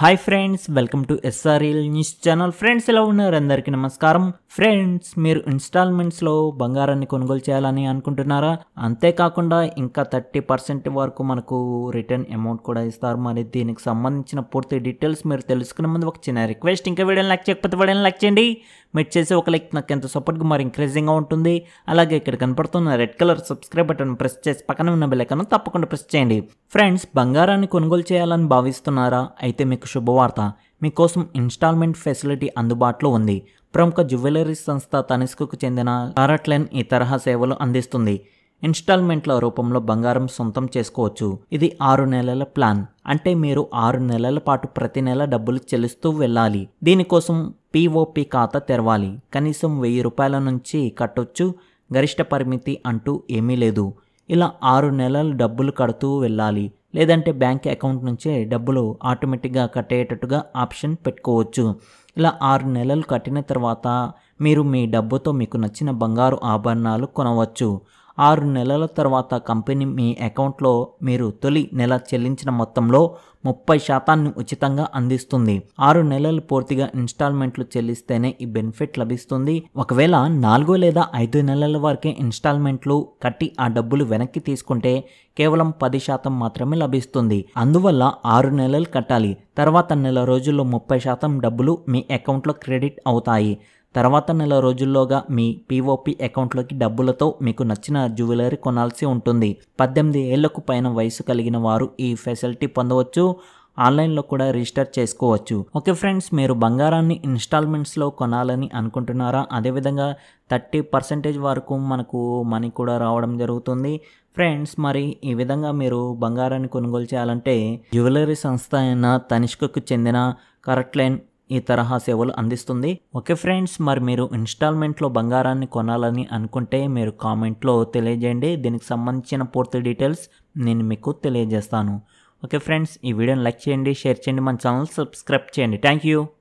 hi friends welcome to SRL news channel friends ఎలా ఉన్నారు అందరికీ నమస్కారం ఫ్రెండ్స్ మీరు ఇన్స్టాల్మెంట్స్లో బంగారాన్ని కొనుగోలు చేయాలని అనుకుంటున్నారా అంతేకాకుండా ఇంకా థర్టీ పర్సెంట్ వరకు మనకు రిటర్న్ అమౌంట్ కూడా ఇస్తారు మరి దీనికి సంబంధించిన పూర్తి డీటెయిల్స్ మీరు తెలుసుకునే ముందు ఒక చిన్న రిక్వెస్ట్ ఇంకా వీడియోని లైక్ చేయకపోతే వీడియోని లైక్ చేయండి మీరు చేసే ఒక లైక్ నాకు ఎంత సపోర్ట్గా మరి ఎంకరేజింగ్గా ఉంటుంది అలాగే ఇక్కడ కనపడుతున్న red colour subscribe button press చేసి పక్కన ఉన్న బెల్లైకన్ తప్పకుండా ప్రెస్ చేయండి ఫ్రెండ్స్ బంగారాన్ని కొనుగోలు చేయాలని భావిస్తున్నారా అయితే మీకు శుభవార్త మీకోసం ఇన్స్టాల్మెంట్ ఫెసిలిటీ అందుబాటులో ఉంది ప్రముఖ జ్యువెలరీ సంస్థ తనిస్కుకు చెందిన కారట్లెన్ ఈ తరహా సేవలు అందిస్తుంది ఇన్స్టాల్మెంట్ల రూపంలో బంగారం సొంతం చేసుకోవచ్చు ఇది ఆరు నెలల ప్లాన్ అంటే మీరు ఆరు నెలల పాటు ప్రతి నెల డబ్బులు చెల్లిస్తూ వెళ్ళాలి దీనికోసం పిఓపి ఖాతా తెరవాలి కనీసం వెయ్యి రూపాయల నుంచి కట్టొచ్చు గరిష్ట పరిమితి అంటూ ఏమీ లేదు ఇలా ఆరు నెలలు డబ్బులు కడుతూ వెళ్ళాలి లేదంటే బ్యాంక్ అకౌంట్ నుంచే డబ్బులు ఆటోమేటిక్గా కట్టేటట్టుగా ఆప్షన్ పెట్టుకోవచ్చు ఇలా ఆరు నెలలు కట్టిన తర్వాత మీరు మీ డబ్బుతో మీకు నచ్చిన బంగారు ఆభరణాలు కొనవచ్చు ఆరు నెలల తర్వాత కంపెనీ మీ అకౌంట్లో మీరు తొలి నెల చెల్లించిన మొత్తంలో ముప్పై శాతాన్ని ఉచితంగా అందిస్తుంది ఆరు నెలలు పూర్తిగా ఇన్స్టాల్మెంట్లు చెల్లిస్తేనే ఈ బెనిఫిట్ లభిస్తుంది ఒకవేళ నాలుగో లేదా ఐదు నెలల వరకే ఇన్స్టాల్మెంట్లు కట్టి ఆ డబ్బులు వెనక్కి తీసుకుంటే కేవలం పది శాతం మాత్రమే లభిస్తుంది అందువల్ల ఆరు నెలలు కట్టాలి తర్వాత నెల రోజుల్లో ముప్పై శాతం డబ్బులు మీ అకౌంట్లో క్రెడిట్ అవుతాయి తర్వాత నెల రోజుల్లోగా మీ పిఓపి అకౌంట్లోకి డబ్బులతో మీకు నచ్చిన జ్యువెలరీ కొనాల్సి ఉంటుంది పద్దెనిమిది ఏళ్లకు పైన వయసు కలిగిన వారు ఈ ఫెసిలిటీ పొందవచ్చు ఆన్లైన్లో కూడా రిజిస్టర్ చేసుకోవచ్చు ఓకే ఫ్రెండ్స్ మీరు బంగారాన్ని ఇన్స్టాల్మెంట్స్లో కొనాలని అనుకుంటున్నారా అదేవిధంగా థర్టీ పర్సెంటేజ్ వరకు మనకు మనీ కూడా రావడం జరుగుతుంది ఫ్రెండ్స్ మరి ఈ విధంగా మీరు బంగారాన్ని కొనుగోలు చేయాలంటే జ్యువెలరీ సంస్థ అయిన తనిష్కకు చెందిన కరెక్ట్లైన్ ఈ తరహా సేవలు అందిస్తుంది ఓకే ఫ్రెండ్స్ మరి మీరు ఇన్స్టాల్మెంట్లో బంగారాన్ని కొనాలని అనుకుంటే మీరు కామెంట్లో తెలియజేయండి దీనికి సంబంధించిన పూర్తి డీటెయిల్స్ నేను మీకు తెలియజేస్తాను ఓకే ఫ్రెండ్స్ ఈ వీడియోని లైక్ చేయండి షేర్ చేయండి మన ఛానల్ సబ్స్క్రైబ్ చేయండి థ్యాంక్ యూ